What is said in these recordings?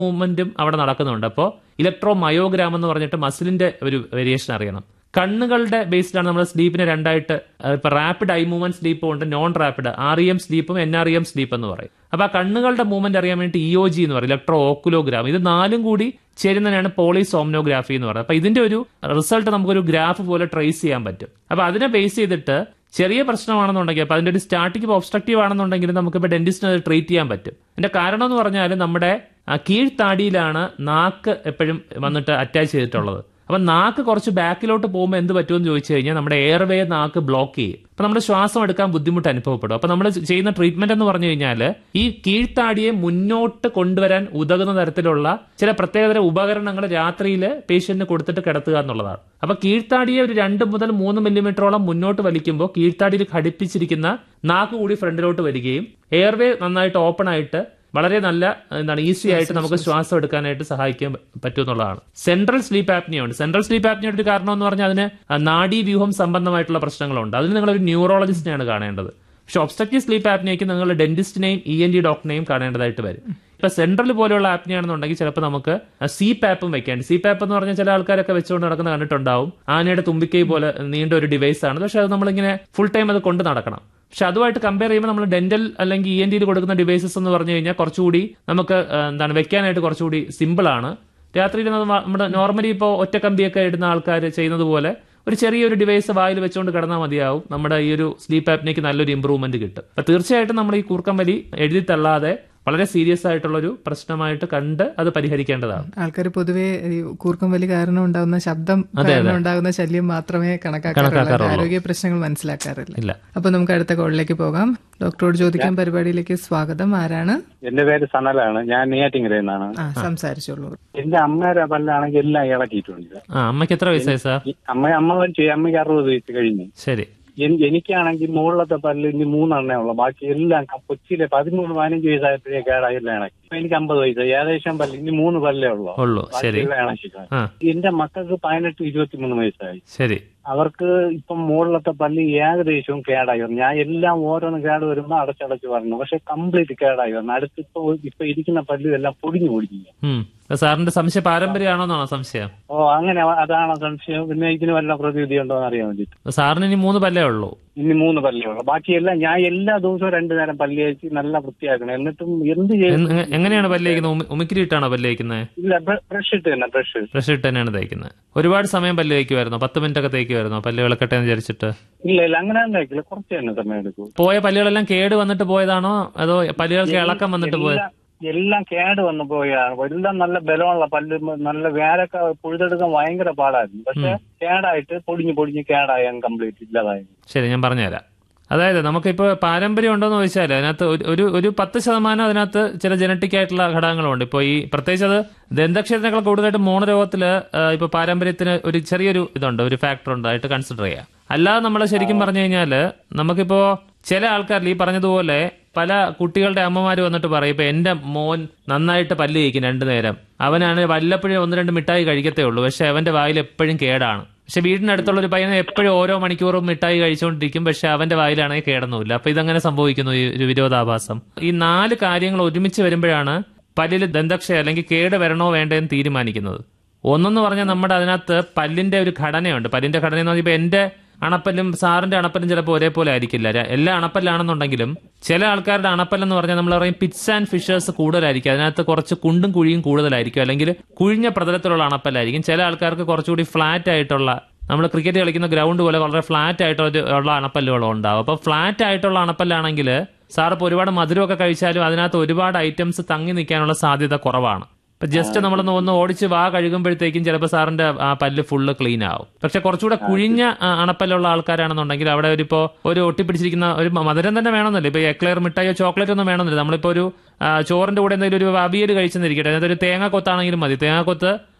മൂവ്മെന്റും അവിടെ നടക്കുന്നുണ്ട് അപ്പോൾ ഇലക്ട്രോ മയോഗ്രാം എന്ന് പറഞ്ഞിട്ട് മസിലിന്റെ ഒരു വേരിയേഷൻ അറിയണം കണ്ണുകളുടെ ബേസ്ഡാണ് നമ്മൾ സ്ലീപ്പിനെ രണ്ടായിട്ട് അഹ് ഇപ്പൊ റാപ്പിഡ് ഐ മൂവ്മെന്റ് സ്ലീപ്പും ഉണ്ട് non rapid R E M സ്ലീപ്പും N R E M sleep എന്ന് പറയും അപ്പൊ ആ കണ്ണുകളുടെ മൂവ്മെന്റ് അറിയാൻ വേണ്ടി ഇ ഒ ജി എന്ന് പറയും ഇലക്ട്രോ ഓക്കുലോഗ്രാം ഇത് നാലും കൂടി ചേരുന്നതിനാണ് പോളിസോംനോഗ്രാഫി എന്ന് പറയുന്നത് അപ്പൊ ഇതിന്റെ ഒരു റിസൾട്ട് നമുക്കൊരു ഗ്രാഫ് പോലെ ട്രേസ് ചെയ്യാൻ പറ്റും അപ്പൊ അതിനെ ബേസ് ചെയ്തിട്ട് ചെറിയ പ്രശ്നമാണെന്നുണ്ടെങ്കിൽ അപ്പൊ അതിന്റെ ഒരു സ്റ്റാർട്ടിങ് ഒബ്സ്ട്രക്റ്റീവ് ആണെന്നുണ്ടെങ്കിൽ നമുക്ക് ഇപ്പൊ ഡെന്റിസ്റ്റിന് അത് ട്രീറ്റ് ചെയ്യാൻ പറ്റും ഇതിന്റെ കാരണം എന്ന് പറഞ്ഞാൽ നമ്മുടെ ആ, കീഴ്ത്താടിയിലാണ് നാക്ക് എപ്പോഴും വന്നിട്ട് അറ്റാച്ച് ചെയ്തിട്ടുള്ളത് അപ്പൊ നാക്ക് കുറച്ച് ബാക്കിലോട്ട് പോകുമ്പോൾ എന്ത് പറ്റുമെന്ന് ചോദിച്ചു കഴിഞ്ഞാൽ നമ്മുടെ എയർവേ നാക്ക് ബ്ലോക്ക് ചെയ്യും അപ്പൊ നമ്മുടെ ശ്വാസം എടുക്കാൻ ബുദ്ധിമുട്ട് അനുഭവപ്പെടും അപ്പൊ നമ്മൾ ചെയ്യുന്ന ട്രീറ്റ്മെന്റ് എന്ന് പറഞ്ഞു കഴിഞ്ഞാൽ ഈ കീഴ്ത്താടിയെ മുന്നോട്ട് കൊണ്ടുവരാൻ ഉതകുന്ന തരത്തിലുള്ള ചില പ്രത്യേകതര ഉപകരണങ്ങൾ രാത്രിയിൽ പേഷ്യന്റിന് കൊടുത്തിട്ട് കിടത്തുക എന്നുള്ളതാണ് അപ്പൊ കീഴ്ത്താടിയെ ഒരു രണ്ട് മുതൽ മൂന്ന് മില്ലിമീറ്ററോളം മുന്നോട്ട് വലിക്കുമ്പോൾ കീഴ്ത്താടിയിൽ ഘടിപ്പിച്ചിരിക്കുന്ന നാക്ക് കൂടി ഫ്രണ്ടിലോട്ട് വരികയും എയർവേ നന്നായിട്ട് ഓപ്പൺ ആയിട്ട് വളരെ നല്ല എന്താണ് ഈസി ആയിട്ട് നമുക്ക് ശ്വാസം എടുക്കാനായിട്ട് സഹായിക്കാൻ പറ്റും എന്നുള്ളതാണ് സെൻട്രൽ സ്ലീപ്പ് ആപ്നിയ ഉണ്ട് സെൻട്രൽ സ്ലീപ്പ് ആപ്നിയുടെ ഒരു കാരണം എന്ന് പറഞ്ഞാൽ അതിന് നാഡീവ്യൂഹം സംബന്ധമായിട്ടുള്ള പ്രശ്നങ്ങളുണ്ട് അതിന് നിങ്ങൾ ഒരു ന്യൂറോളജിസ്റ്റിനെയാണ് കാണേണ്ടത് പക്ഷെ ഒബ്സ്ട്രക്റ്റീവ് സ്ലീപ്പ് ആപ്നിയയ്ക്ക് നിങ്ങൾ ഡെന്റിസ്റ്റിനെയും ഇ എൻ ഡി ഡോക്ടറിനെയും കാണേണ്ടതായിട്ട് വരും ഇപ്പൊ സെൻട്രൽ പോലെയുള്ള ആപ്നിയാണെന്നുണ്ടെങ്കിൽ ചിലപ്പോൾ നമുക്ക് സി പാപ്പും വെക്കേണ്ടി സി പാപ്പ് എന്ന് പറഞ്ഞാൽ ചില ആൾക്കാരൊക്കെ വെച്ചുകൊണ്ട് നടക്കുന്ന കണ്ടിട്ടുണ്ടാവും ആനയുടെ തുമ്പിക്കൈ പോലെ നീണ്ട ഒരു ഡിവൈസ് ആണ് പക്ഷെ അത് നമ്മളിങ്ങനെ ഫുൾ ടൈം അത് കൊണ്ട് നടക്കണം പക്ഷെ അതുമായിട്ട് കമ്പയർ ചെയ്യുമ്പോൾ നമ്മൾ ഡെന്റൽ അല്ലെങ്കിൽ ഇ എൻ ഡിയിൽ കൊടുക്കുന്ന ഡിവൈസസ് എന്ന് പറഞ്ഞു കഴിഞ്ഞാൽ കുറച്ചുകൂടി നമുക്ക് ആ, എന്താണ് വെക്കാനായിട്ട് കുറച്ചുകൂടി സിമ്പിൾ ആണ് രാത്രിയിൽ നമ്മൾ നമ്മുടെ നോർമലി ഇപ്പോൾ ഒറ്റ കമ്പിയൊക്കെ ഇടുന്ന ആൾക്കാർ ചെയ്യുന്നത് പോലെ ഒരു ചെറിയൊരു ഡിവൈസ് വായിൽ വെച്ചുകൊണ്ട് കിടന്നാൽ മതിയാവും നമ്മുടെ ഈ ഒരു സ്ലീപ്പ് ആപ്നിക്ക് നല്ലൊരു ഇമ്പ്രൂവ്മെന്റ് കിട്ടും അപ്പൊ തീർച്ചയായിട്ടും നമ്മൾ ഈ കൂർക്കം വലി എഴുതി തള്ളാതെ വളരെ സീരിയസ് ആയിട്ടുള്ള ഒരു പ്രശ്നമായിട്ട് കണ്ട് അത് പരിഹരിക്കേണ്ടതാണ് ആൾക്കാർ പൊതുവെ ഈ കൂർക്കം വലി കാരണം ഉണ്ടാകുന്ന ശബ്ദം കാരണം ഉണ്ടാകുന്ന ശല്യം മാത്രമേ കണക്കാക്കാറുള്ളൂ കണക്കാക്കാറുള്ളൂ. ആരോഗ്യ പ്രശ്നങ്ങൾ മനസ്സിലാക്കാറില്ല ഇല്ല അപ്പൊ നമുക്ക് അടുത്ത കോളിലേക്ക് പോകാം ഡോക്ടറോട് ചോദിക്കാൻ പരിപാടിയിലേക്ക് സ്വാഗതം ആരാണ് എന്റെ പേര് സനലാണ് ഞാൻ നെയ്യാറ്റിങ്കരയിൽ നിന്നാണ് ആ സംസാരിച്ചോളൂ എന്റെ അമ്മയുടെ പല്ലാണെങ്കിൽ എല്ലാം ഇളക്കിയിട്ടുണ്ട് ആ അമ്മയ്ക്ക് എത്ര വയസ്സായി സാർ ഈ അമ്മ അമ്മ മരിച്ചു അമ്മയ്ക്ക് അറുപത് വയസ്സ് കഴിഞ്ഞു ശരി എൻ- എനിക്കാണെങ്കിൽ മുകളിലത്തെ പല്ല് ഇനി മൂന്നെണ്ണേ ഉള്ളു ബാക്കി എല്ലാം ക- കൊച്ചിയിലെ പതിമൂന്ന് പതിനഞ്ച് വയസ്സായപ്പോഴേ കേടായി എല്ലാം ഇണക്കി ഇപ്പൊ എനിക്ക് അമ്പത് വയസ്സായി ഏകദേശം പല്ല് ഇനി മൂന്ന് പല്ലേ ഉള്ളു ഉള്ളൂ ശരി ബാക്കിയെല്ലാം ഇണക്കി ആ എന്റെ മക്കൾക്ക് പതിനെട്ട് ഇരുപത്തിമൂന്ന് വയസ്സായി ശരി അവർക്ക് ഇപ്പം മുകളിലത്തെ പല്ല് ഏകദേശവും കേടായി വന്നു ഞാൻ എല്ലാം ഓരോന്ന് കേട് വരുമ്പോ അടച്ചടച്ച് പറഞ്ഞു പക്ഷെ കംപ്ലീറ്റ് കേടായി വന്നു അടുത്തിപ്പോ ഇപ്പൊ ഇരിക്കുന്ന പല്ലും എല്ലാം പൊടിഞ്ഞു പൊടിഞ്ഞു ഉം അപ്പൊ സാറിന്റെ സംശയം പാരമ്പര്യമാണോന്നാണോ സംശയം ഓ അങ്ങനെ അതാണ് സംശയം പിന്നെ ഇതിന് വല്ല പ്രതിവിധി ഉണ്ടോ എന്ന് അറിയാൻ വേണ്ടിട്ട് അപ്പൊ സാറിന് ഇനി മൂന്ന് പല്ലേ ഉള്ളൂ ഇനി മൂന്ന് പല്ലേ ഉള്ളു ബാക്കിയെല്ലാം ഞാൻ എല്ലാ ദിവസവും രണ്ടു നേരം പല്ല് കഴിച്ച് നല്ല വൃത്തിയാക്കണം എന്നിട്ടും എന്ത് ചെയ്യും എങ്- എങ്ങനെയാണ് പല്ലേക്കുന്നത് ഉമി- ഉമിക്കിരി ഇട്ടാണോ പല്ലേക്കുന്നത് ഇല്ല ബ്രഷ് ഇട്ട് തന്നെ ബ്രഷ് ബ്രഷ് ഇട്ട് തന്നെയാണ് തേക്കുന്നത് ഒരുപാട് സമയം പല്ല് തേക്കുമായിരുന്നോ പത്ത് മിനിറ്റ് ഒക്കെ തേക്കുമായിരുന്നോ പല്ല് വിളക്കട്ടെ എന്ന് വിചാരിച്ചിട്ട് ഇല്ല ഇല്ല അങ്ങനെ തന്നെ കഴിക്കില്ല കുറച്ച് തന്നെ സമയം എടുക്കും പോയ പല്ലുകളെല്ലാം കേട് വന്നിട്ട് പോയതാണോ അതോ പല്ലുകൾക്ക് ഇളക്കം വന്നിട്ട് പോയത് എല്ലാം- എല്ലാം കേട് വന്നു പോയാണ് എല്ലാം നല്ല ബലമുള്ള പല്ല് നല്ല വേരൊക്കെ പുഴുതെടുക്കാൻ ഭയങ്കര പാടായിരുന്നു പക്ഷെ കേടായിട്ട് പൊടിഞ്ഞു പൊടിഞ്ഞ് കേടായി കംപ്ലീറ്റ് ഇല്ലാതായി ശരി ഞാൻ പറഞ്ഞുതരാം അതായത് നമുക്കിപ്പോൾ പാരമ്പര്യം ഉണ്ടോന്ന് ചോദിച്ചാൽ അതിനകത്ത് ഒരു- ഒരു ഒരു പത്ത് ശതമാനം അതിനകത്ത് ചില ജനറ്റിക് ആയിട്ടുള്ള ഘടകങ്ങളുണ്ട് ഇപ്പോൾ ഈ പ്രത്യേകിച്ച് അത് ദന്തക്ഷേത്രങ്ങളെ കൂടുതലായിട്ട് മോണരോഗത്തിൽ ഇപ്പോൾ പാരമ്പര്യത്തിന് ഒരു ചെറിയൊരു ഇതുണ്ട് ഒരു ഫാക്ടർ ഉണ്ട് ആയിട്ട് കൺസിഡർ ചെയ്യാം അല്ലാതെ നമ്മൾ ശരിക്കും പറഞ്ഞു കഴിഞ്ഞാൽ നമുക്കിപ്പോ ചില ആൾക്കാരിൽ ഈ പറഞ്ഞതുപോലെ പല കുട്ടികളുടെ അമ്മമാർ വന്നിട്ട് പറയും ഇപ്പൊ എന്റെ മോൻ നന്നായിട്ട് പല്ല് കഴിക്കും രണ്ടു നേരം അവനാണ് വല്ലപ്പോഴും ഒന്ന് രണ്ട് മിഠായി കഴിക്കത്തേ ഉള്ളൂ പക്ഷെ അവന്റെ വായിൽ എപ്പോഴും കേടാണ് പക്ഷെ വീടിനടുത്തുള്ള ഒരു പയ്യനെ എപ്പോഴും ഓരോ മണിക്കൂറും മിഠായി കഴിച്ചുകൊണ്ടിരിക്കും പക്ഷെ അവന്റെ വായിലാണെങ്കിൽ കേടൊന്നുമില്ല അപ്പൊ ഇതങ്ങനെ സംഭവിക്കുന്നു ഈ ഒരു വിരോധാഭാസം ഈ നാല് കാര്യങ്ങൾ ഒരുമിച്ച് വരുമ്പോഴാണ് പല്ലിൽ ദന്തക്ഷയ അല്ലെങ്കിൽ കേട് വരണോ വേണ്ടതെന്ന് തീരുമാനിക്കുന്നത് ഒന്നെന്ന് പറഞ്ഞാൽ നമ്മുടെ അതിനകത്ത് പല്ലിന്റെ ഒരു ഘടനയുണ്ട് പല്ലിന്റെ ഘടന എന്ന് പറഞ്ഞാൽ ഇപ്പൊ എന്റെ അണപ്പല്ലും സാറിന്റെ അണപ്പല്ലും ചിലപ്പോൾ ഒരേപോലെ ആയിരിക്കില്ല ര- എല്ലാ അണപ്പല്ലാണെന്നുണ്ടെങ്കിലും ചില ആൾക്കാരുടെ അണപ്പല്ലെന്ന് പറഞ്ഞാൽ നമ്മൾ പറയും പിറ്റ്സ് ആൻഡ് ഫിഷേഴ്സ് കൂടുതലായിരിക്കും അതിനകത്ത് കുറച്ച് കുണ്ടും കുഴിയും കൂടുതലായിരിക്കും അല്ലെങ്കിൽ കുഴിഞ്ഞ പ്രതലത്തിലുള്ള അണപ്പല്ലായിരിക്കും ചില ആൾക്കാർക്ക് കുറച്ചുകൂടി ഫ്ലാറ്റ് ആയിട്ടുള്ള നമ്മൾ ക്രിക്കറ്റ് കളിക്കുന്ന ഗ്രൗണ്ട് പോലെ വളരെ ഫ്ലാറ്റ് ആയിട്ടുള്ള ഉള്ള അണപ്പല്ലുകളും ഉണ്ടാവും അപ്പോൾ ഫ്ലാറ്റ് ആയിട്ടുള്ള അണപ്പല്ലാണെങ്കിൽ സാർ ഇപ്പോൾ ഒരുപാട് മധുരമൊക്കെ കഴിച്ചാലും അതിനകത്ത് ഒരുപാട് ഐറ്റംസ് തങ്ങി നിൽക്കാനുള്ള സാധ്യത കുറവാണ് ഇപ്പൊ ജസ്റ്റ് നമ്മളൊന്ന് ഒന്ന് ഓടിച്ച് വാ കഴുകുമ്പോഴത്തേക്കും ചിലപ്പോൾ സാറിന്റെ ആ പല്ല് ഫുള്ള് ക്ലീൻ ആവും പക്ഷെ കുറച്ചുകൂടെ കുഴിഞ്ഞ ആ, അണപ്പല്ലുള്ള ആൾക്കാരാണെന്നുണ്ടെങ്കിൽ അവിടെ ഒരു ഇപ്പോ ഒരു ഒട്ടിപ്പിടിച്ചിരിക്കുന്ന ഒരു മ- മധുരം തന്നെ വേണമെന്നില്ല ഇപ്പൊ എക്ലെയർ മിഠായിയോ ചോക്ലേറ്റ് ഒന്നും വേണമെന്നില്ല നമ്മളിപ്പോ ഒരു ആ, ചോറിന്റെ കൂടെ എന്തെങ്കിലും ഒരു അവിയൽ കഴിച്ചെന്നിരിക്കട്ടെ അതിനകത്ത് ഒരു തേങ്ങ കൊത്താണെങ്കിലും മതി തേങ്ങ കൊത്ത്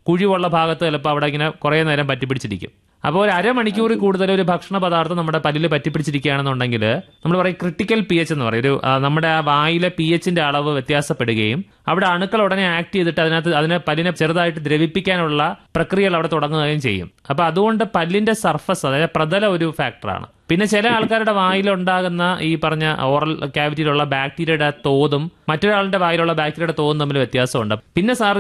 കുഴിവുള്ള ഭാഗത്ത് ചിലപ്പോൾ അവിടെ ഇങ്ങനെ കുറേ നേരം പറ്റിപ്പിടിച്ചിരിക്കും അപ്പോൾ ഒരു അരമണിക്കൂറിൽ കൂടുതൽ ഒരു ഭക്ഷണ പദാർത്ഥം നമ്മുടെ പല്ലിൽ പറ്റിപ്പിടിച്ചിരിക്കുകയാണെന്നുണ്ടെങ്കിൽ നമ്മൾ പറയും ക്രിട്ടിക്കൽ പി എച്ച് എന്ന് പറയും ഒരു ആ, നമ്മുടെ ആ വായിലെ പി എച്ചിന്റെ അളവ് വ്യത്യാസപ്പെടുകയും അവിടെ അണുക്കൾ ഉടനെ ആക്ട് ചെയ്തിട്ട് അതിനകത്ത് അതിനെ പല്ലിനെ ചെറുതായിട്ട് ദ്രവിപ്പിക്കാനുള്ള പ്രക്രിയകൾ അവിടെ തുടങ്ങുകയും ചെയ്യും അപ്പൊ അതുകൊണ്ട് പല്ലിന്റെ സർഫസ് അതായത് പ്രതല ഒരു ഫാക്ടറാണ് പിന്നെ ചില ആൾക്കാരുടെ വായിലുണ്ടാകുന്ന ഈ പറഞ്ഞ ഓറൽ ക്യാവിറ്റിയിലുള്ള ബാക്ടീരിയയുടെ തോതും മറ്റൊരാളുടെ വായിലുള്ള ബാക്ടീരിയയുടെ തോതും തമ്മിൽ വ്യത്യാസമുണ്ട് പിന്നെ സാർ